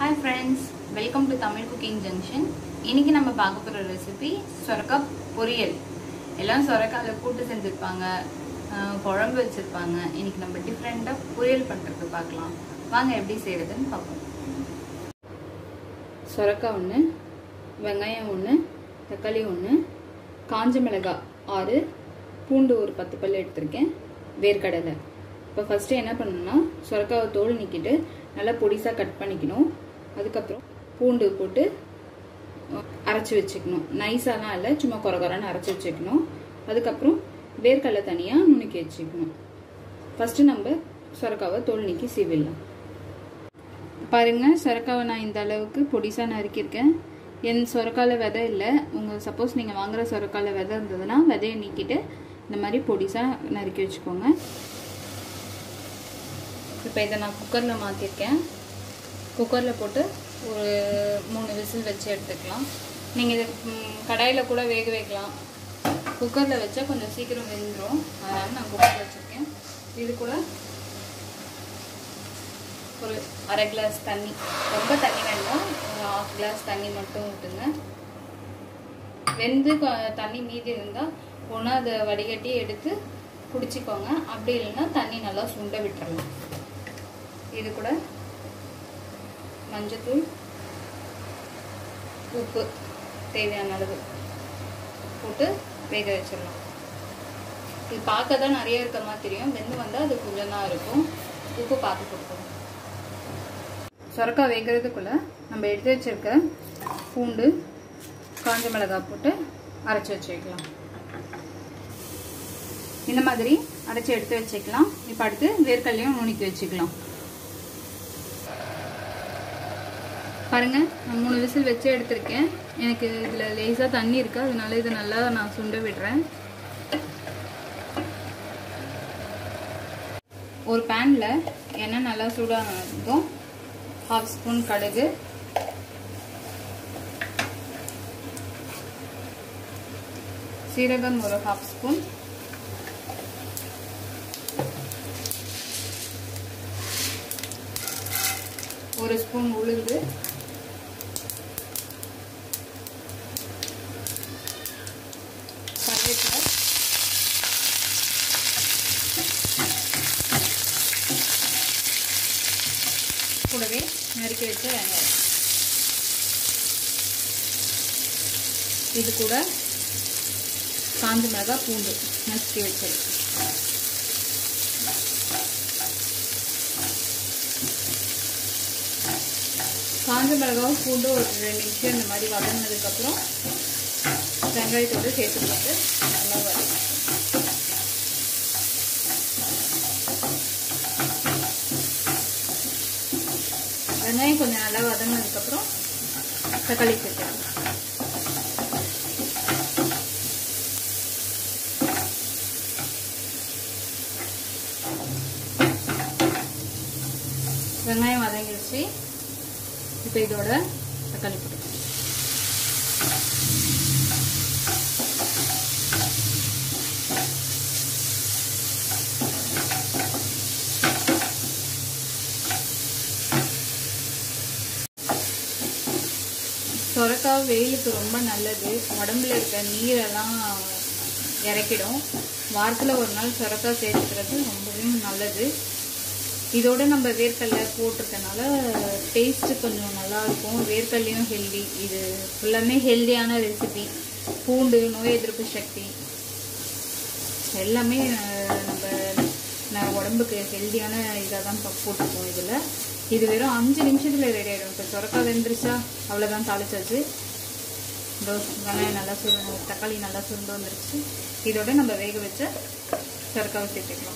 hi friends welcome to Tamil cooking junction இன்னைக்கு நம்ம பார்க்க போகிற ரெசிபி சொரக்காய் பொரியல் எல்லாம் சொரக்காயில் கூட்டு செஞ்சுருப்பாங்க ஆஹ் குழம்பு வச்சுருப்பாங்க இன்னைக்கு நம்ம டிஃப்ரெண்ட்டாக பொரியல் பண்ணுறது பார்க்கலாம் வாங்க எப்படி செய்கிறதுன்னு பார்ப்போம் சொரக்காய் ஒன்று வெங்காயம் ஒன்று தக்காளி ஒன்று காஞ்ச மிளகாய் ஆறு பூண்டு ஒரு பத்து பல் எடுத்திருக்கேன் வேர்க்கடலை இப்போ ஃபஸ்ட்டு என்ன பண்ணணும்னா சொரக்காவை தோல் நீக்கிட்டு நல்லா பொடிசாக கட் பண்ணிக்கணும் அதுக்கப்புறம் பூண்டு போட்டு அரைச்சி வச்சுக்கணும் நைஸாலாம் இல்லை சும்மா குறை குறைன்னு அரைச்சி வச்சுக்கணும் அதுக்கப்புறம் வேர்க்கடலை தனியாக நுணுக்கி வச்சுக்கணும் ஃபஸ்ட்டு நம்ம சொரக்காவை தோல் நீக்கி சீவிடலாம் பாருங்க சொரக்காவை நான் இந்த அளவுக்கு பொடிசாக நறுக்கியிருக்கேன் என் சொரக்கால விதை இல்லை உங்கள் சப்போஸ் நீங்கள் வாங்குகிற சொரக்கால விதை இருந்ததுன்னா விதையை நீக்கிட்டு இந்த மாதிரி பொடிசாக நறுக்கி வச்சுக்கோங்க இப்போ இதை நான் குக்கரில் மாற்றிருக்கேன் குக்கரில் போட்டு ஒரு மூணு விசில் வச்சு எடுத்துக்கலாம் நீங்கள் இது கடாயில் கூட வேக வைக்கலாம் குக்கரில் வச்சா கொஞ்சம் சீக்கிரம் வெந்துடும் அதனால் நான் குக்கரில் வச்சுருக்கேன் இது கூட ஒரு அரை கிளாஸ் தண்ணி ரொம்ப தண்ணி வேண்டாம் ஒரு ஹாஃப் கிளாஸ் தண்ணி மட்டும் ஊற்றுங்க வெந்து தண்ணி மீதி இருந்தால் ஒன்றா அதை வடிகட்டி எடுத்து குடிச்சிக்கோங்க அப்படி இல்லைன்னா தண்ணி நல்லா சுண்ட விட்டுறலாம் இது கூட மஞ்சத்தூள் உப்பு தேவையான அளவு போட்டு வேக வச்சிடலாம் இது பார்க்க தான் நிறைய இருக்க மாதிரி தெரியும் வெந்து வந்தால் அது கொஞ்சம் தான் இருக்கும் உப்பு பார்த்து கொடுக்கணும் சொரக்காய் வேகிறதுக்குள்ளே நம்ம எடுத்து வச்சிருக்க பூண்டு காஞ்ச மிளகாய் போட்டு அரைச்சி வச்சுக்கலாம் இந்த மாதிரி அரைச்சி எடுத்து வச்சுக்கலாம் இப்போ அடுத்து வேர்க்கல்லையும் நுணுக்கி வச்சுக்கலாம் பாருங்க நான் மூணு விசில் வச்சு எடுத்திருக்கேன் எனக்கு இதில் லேசாக தண்ணி இருக்குது அதனால இதை நல்லா நான் சுண்ட விடுறேன் ஒரு பேனில் எண்ணெய் நல்லா சூடானதும் ஹாஃப் ஸ்பூன் கடுகு சீரகம் ஒரு ஹாஃப் ஸ்பூன் ஒரு ஸ்பூன் உளுந்து கருவேப்பிலை கூடவே நறுக்கி வச்ச வெங்காயம் இது கூட காஞ்ச மிளகாய் பூண்டு நசுக்கி வச்சது காஞ்ச மிளகாவும் பூண்டு ஒரு ரெண்டு நிமிஷம் இந்த மாதிரி வதங்கினதுக்கப்புறம் வெங்காயத்தோடு சேர்த்து போட்டு நல்லா வதக்கும் வெங்காயம் கொஞ்சம் நல்லா வதங்கினதுக்கப்புறம் தக்காளி சேர்த்துக்கலாம் வெங்காயம் வதங்கிடுச்சு இப்போ இதோட தக்காளி போட்டு சொரக்காய் வெயிலுக்கு ரொம்ப நல்லது உடம்புல இருக்க நீரெல்லாம் இறக்கிடும் வாரத்தில் ஒரு நாள் சொரக்காய் சேர்த்துக்கிறது ரொம்பவே நல்லது இதோட நம்ம வேர்க்கடலை போட்டிருக்கனால டேஸ்ட்டு கொஞ்சம் நல்லாயிருக்கும் வேர்க்கடலையும் ஹெல்தி இது ஃபுல்லாமே ஹெல்தியான ரெசிபி பூண்டு நோய் எதிர்ப்பு சக்தி எல்லாமே நம்ம நான் உடம்புக்கு ஹெல்தியான இதாக தான் போட்டிருக்கோம் இதில் இது வெறும் அஞ்சு நிமிஷத்தில் ரெடி ஆகிடும் இப்போ சொரக்காய் வெந்துருச்சா அவ்வளோதான் தாளிச்சாச்சு வெங்காயம் நல்லா சுரு தக்காளி நல்லா சுருண்டு வந்துருச்சு இதோட நம்ம வேக வச்ச சொரக்காவை சேர்த்துக்கலாம்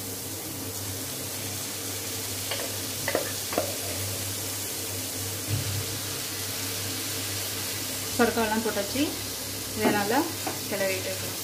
சொரக்காயெல்லாம் போட்டாச்சு இதை நல்லா கிளறிட்டு இருக்கலாம்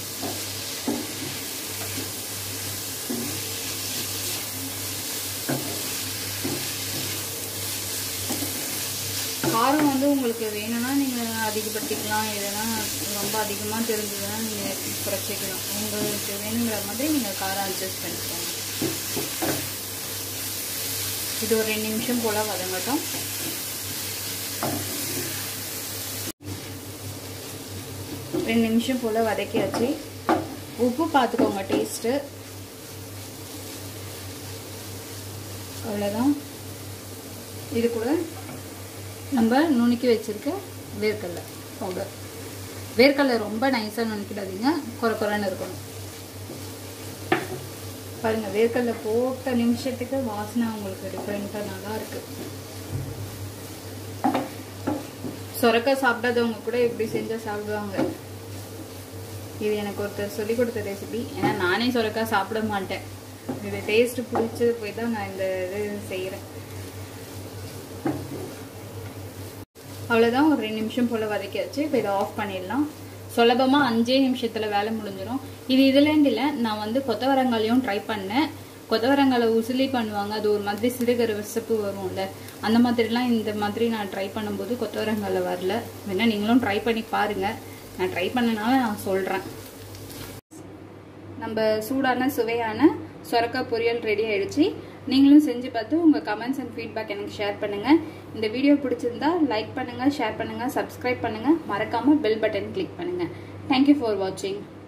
காரம் வந்து உங்களுக்கு வேணும்னா நீங்கள் அதிகப்படுத்திக்கலாம் எதனா ரொம்ப அதிகமாக தெரிஞ்சதுன்னா நீங்கள் குறைச்சிக்கலாம் உங்களுக்கு வேணுங்கிற மாதிரி நீங்கள் காரம் அட்ஜஸ்ட் பண்ணிக்கோங்க இது ஒரு ரெண்டு நிமிஷம் போல் வதங்கட்டும் ரெண்டு நிமிஷம் போல் வதக்கியாச்சு உப்பு பார்த்துக்கோங்க டேஸ்ட்டு அவ்வளோதான் இது கூட நம்ம நுணுக்கி வச்சுருக்க வேர்க்கடலை பவுடர் வேர்க்கடலை ரொம்ப நைஸாக நுணுக்கிடாதீங்க குறை குறைன்னு இருக்கணும் பாருங்க வேர்க்கடலை போட்ட நிமிஷத்துக்கு வாசனை உங்களுக்கு டிஃப்ரெண்ட்டாக நல்லா இருக்கு சொரக்காய் சாப்பிடாதவங்க கூட இப்படி செஞ்சால் சாப்பிடுவாங்க இது எனக்கு ஒருத்தர் சொல்லி கொடுத்த ரெசிபி ஏன்னா நானே சொரக்காய் சாப்பிட மாட்டேன் இது டேஸ்ட் பிடிச்சது போய் தான் நான் இந்த இது செய்கிறேன் அவ்வளோதான் ஒரு ரெண்டு நிமிஷம் போல் வதக்கியாச்சு இப்போ இதை ஆஃப் பண்ணிடலாம் சுலபமாக அஞ்சே நிமிஷத்தில் வேலை முடிஞ்சிடும் இது இதுலேருந்து இல்லை நான் வந்து கொத்தவரங்காலையும் ட்ரை பண்ணேன் கொத்தவரங்கால உசிலி பண்ணுவாங்க அது ஒரு மாதிரி சிறுகரு விசப்பு வரும்ல அந்த மாதிரிலாம் இந்த மாதிரி நான் ட்ரை பண்ணும்போது கொத்தவரங்கால வரல வேணா நீங்களும் ட்ரை பண்ணி பாருங்கள் நான் ட்ரை பண்ணனால நான் சொல்கிறேன் நம்ம சூடான சுவையான சொரக்காய் பொரியல் ரெடி ஆயிடுச்சு நீங்களும் செஞ்சு பார்த்து உங்கள் கமெண்ட்ஸ் அண்ட் ஃபீட்பேக் எனக்கு ஷேர் பண்ணுங்கள் இந்த வீடியோ பிடிச்சிருந்தா லைக் பண்ணுங்கள் ஷேர் பண்ணுங்கள் சப்ஸ்கிரைப் பண்ணுங்கள் மறக்காமல் பெல் பட்டன் கிளிக் பண்ணுங்கள் தேங்க்யூ ஃபார் வாட்சிங்